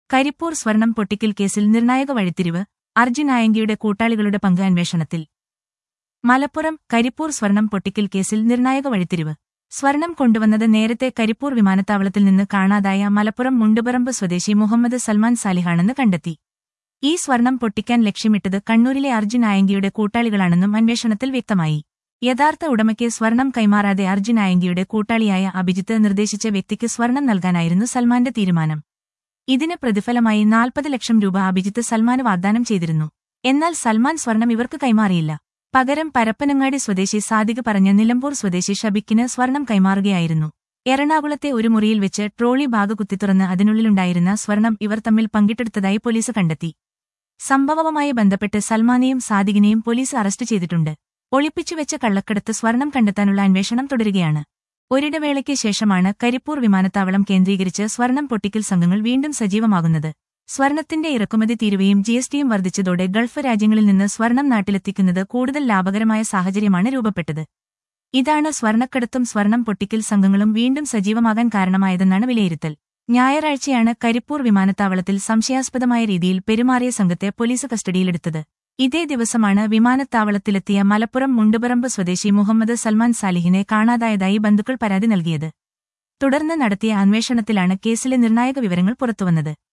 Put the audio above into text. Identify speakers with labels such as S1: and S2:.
S1: കരിപ്പൂർ സ്വർണം പൊട്ടിക്കൽ കേസിൽ നിർണായക വഴിത്തിരിവ് അർജുൻ ആയങ്കിയുടെ കൂട്ടാളികളുടെ പങ്ക് അന്വേഷണത്തിൽ മലപ്പുറം കരിപ്പൂർ സ്വർണം പൊട്ടിക്കൽ കേസിൽ നിർണായക വഴിത്തിരിവ് സ്വർണം കൊണ്ടുവന്നത് നേരത്തെ കരിപ്പൂർ വിമാനത്താവളത്തിൽ നിന്ന് കാണാതായ മലപ്പുറം മുണ്ടുപറമ്പ് സ്വദേശി മുഹമ്മദ് സൽമാൻ സാലിഹാണെന്ന് കണ്ടെത്തി ഈ സ്വർണം പൊട്ടിക്കാൻ ലക്ഷ്യമിട്ടത് കണ്ണൂരിലെ അർജുൻ ആയങ്കിയുടെ കൂട്ടാളികളാണെന്നും അന്വേഷണത്തിൽ വ്യക്തമായി യഥാർത്ഥ ഉടമയ്ക്ക് സ്വർണം കൈമാറാതെ അർജുൻ ആയങ്കിയുടെ കൂട്ടാളിയായ അഭിജിത്ത് നിർദ്ദേശിച്ച വ്യക്തിക്ക് സ്വർണം നൽകാനായിരുന്നു സൽമാന്റെ തീരുമാനം ഇതിന് പ്രതിഫലമായി നാൽപ്പത് ലക്ഷം രൂപ അഭിജിത്ത് സൽമാന് വാഗ്ദാനം ചെയ്തിരുന്നു എന്നാൽ സൽമാൻ സ്വർണം ഇവർക്ക് കൈമാറിയില്ല പകരം പരപ്പനങ്ങാടി സ്വദേശി സാദിഖ് പറഞ്ഞ നിലമ്പൂർ സ്വദേശി ഷബിക്കിന് സ്വർണം കൈമാറുകയായിരുന്നു എറണാകുളത്തെ ഒരു മുറിയിൽ വെച്ച് ട്രോളി ബാഗ് കുത്തിത്തുറന്ന് അതിനുള്ളിലുണ്ടായിരുന്ന സ്വർണം ഇവർ തമ്മിൽ പങ്കിട്ടെടുത്തതായി പോലീസ് കണ്ടെത്തി സംഭവവുമായി ബന്ധപ്പെട്ട് സൽമാനെയും സാദിഖിനെയും പോലീസ് അറസ്റ്റ് ചെയ്തിട്ടുണ്ട് ഒളിപ്പിച്ചുവെച്ച കള്ളക്കടത്ത് സ്വർണം കണ്ടെത്താനുള്ള അന്വേഷണം തുടരുകയാണ് ഒരിടവേളയ്ക്ക് ശേഷമാണ് കരിപ്പൂർ വിമാനത്താവളം കേന്ദ്രീകരിച്ച് സ്വർണം പൊട്ടിക്കൽ സംഘങ്ങൾ വീണ്ടും സജീവമാകുന്നത് സ്വർണത്തിന്റെ ഇറക്കുമതി തീരുവയും ജി എസ് ടിയും വർദ്ധിച്ചതോടെ ഗൾഫ് രാജ്യങ്ങളിൽ നിന്ന് സ്വർണം നാട്ടിലെത്തിക്കുന്നത് കൂടുതൽ ലാഭകരമായ സാഹചര്യമാണ് രൂപപ്പെട്ടത് ഇതാണ് സ്വർണക്കടത്തും സ്വർണം പൊട്ടിക്കൽ സംഘങ്ങളും വീണ്ടും സജീവമാകാൻ കാരണമായതെന്നാണ് വിലയിരുത്തൽ ഞായറാഴ്ചയാണ് കരിപ്പൂർ വിമാനത്താവളത്തിൽ സംശയാസ്പദമായ രീതിയിൽ പെരുമാറിയ സംഘത്തെ പോലീസ് കസ്റ്റഡിയിലെടുത്തത് ഇതേ ദിവസമാണ് വിമാനത്താവളത്തിലെത്തിയ മലപ്പുറം മുണ്ടുപറമ്പ് സ്വദേശി മുഹമ്മദ് സൽമാൻ സാലിഹിനെ കാണാതായതായി ബന്ധുക്കൾ പരാതി നൽകിയത് തുടർന്ന് നടത്തിയ അന്വേഷണത്തിലാണ് കേസിലെ നിർണായക വിവരങ്ങൾ പുറത്തുവന്നത്